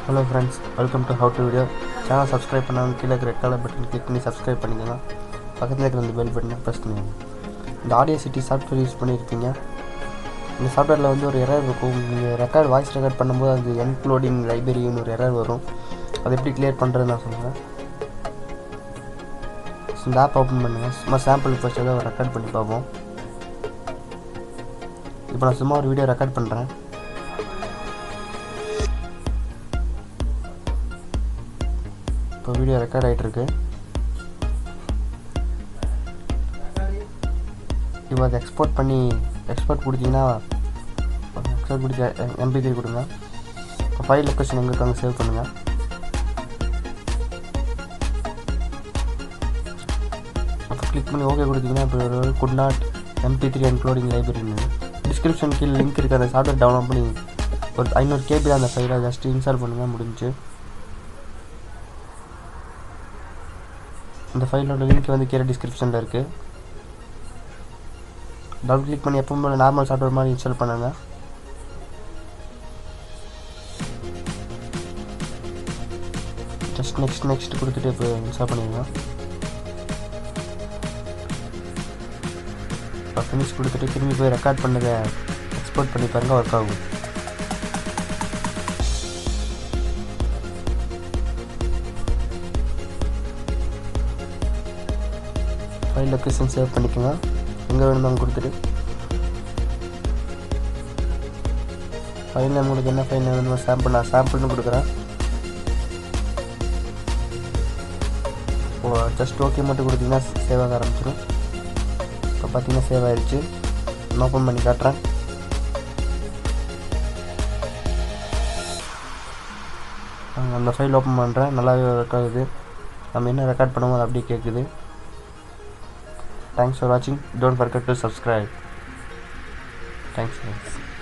Hello friends welcome to how to video channel subscribe பண்ணாமல் கீழே இருக்கிற ரெட் கலர் பட்டன் கிளிக் பண்ணி subscribe பண்ணிக்கலாம் பக்கத்தில் இருக்கிற அந்த பெல் பட்டனை ப்ரெஸ் பண்ணிடுங்க இந்த ஆடியோ சிட்டி சாஃப்ட்வேர் யூஸ் பண்ணியிருப்பீங்க இந்த சாஃப்ட்வேரில் வந்து ஒரு எரர் இருக்கும் நீங்கள் ரெக்கார்ட் வாய்ஸ் ரெக்கார்ட் பண்ணும்போது அது என்க்ளோடிங் லைப்ரரின்னு ஒரு எரர் வரும் அதை எப்படி கிளியர் பண்ணுறது நான் சொல்கிறேன் இந்த ஆப் ஓப்பன் பண்ணுங்கள் சும்மா சாம்பிள் ஃபஸ்ட் ஏதாவது ரெக்கார்ட் பண்ணி பார்ப்போம் இப்போ நான் சும்மா ஒரு வீடியோ ரெக்கார்ட் பண்ணுறேன் இப்போ வீடியோ ரெக்கார்ட் ஆகிட்டுருக்கு இப்போ அதை எக்ஸ்போர்ட் பண்ணி எக்ஸ்போர்ட் கொடுத்தீங்கன்னா எக்ஸ்போர்ட் கொடுத்து எம்பி த்ரீ கொடுங்க இப்போ ஃபைல் லொக்கேஷன் எங்கே இருக்காங்க சேவ் பண்ணுங்கள் அப்போ கிளிக் பண்ணி ஓகே கொடுத்தீங்கன்னா இப்போ ஒரு good not MP three encoding லைப்ரரின்னு டிஸ்கிரிப்ஷன் கீழே லிங்க் இருக்குது அந்த சாஃப்ட்வேர் டவுன்லோட் பண்ணி ஒரு ஐநூறு கேபி அந்த ஃபைலை ஜஸ்ட் இன்ஸ்டால் பண்ணுங்கள் முடிஞ்சு இந்த ஃபைலோட லிங்க் வந்து கீழே டிஸ்கிரிப்ஷனில் இருக்குது டபுள் கிளிக் பண்ணி எப்பவும் போல நார்மல் சாஃப்ட்வேர் மாதிரி இன்ஸ்டால் பண்ணுங்க ஜஸ்ட் நெக்ஸ்ட் நெக்ஸ்ட் கொடுத்துட்டு இப்போ இன்ஸ்டால் பண்ணிடுங்க இப்போ ஃபினிஷ் கொடுத்துட்டு திரும்பி போய் ரெக்கார்ட் பண்ணதை எக்ஸ்போர்ட் பண்ணி பாருங்கள் ஒர்க் ஆகும் ஃபைல் லொக்கேஷன் சேவ் பண்ணிக்கோங்க எங்கே வேணுமோ அங்கே கொடுத்துட்டு ஃபைலில் உங்களுக்கு என்ன ஃபைல் வேணுமோ சாம்பிள் நான் சாம்பிள்னு கொடுக்குறேன் ஓ ஜஸ்ட் ஓகே மட்டும் கொடுத்தீங்கன்னா சேவ் ஆக ஆரம்பிச்சிடும் இப்போ பார்த்தீங்கன்னா சேவ் ஆயிடுச்சு ஓப்பன் பண்ணி காட்டுறேன் அந்த ஃபைல் ஓப்பன் பண்ணுறேன் நல்லாவே ஒர்க் ஆகுது நம்ம என்ன ரெக்கார்ட் பண்ணுமோ அது அப்படியே கேட்குது Thanks for watching. Don't forget to subscribe. Thanks. Guys.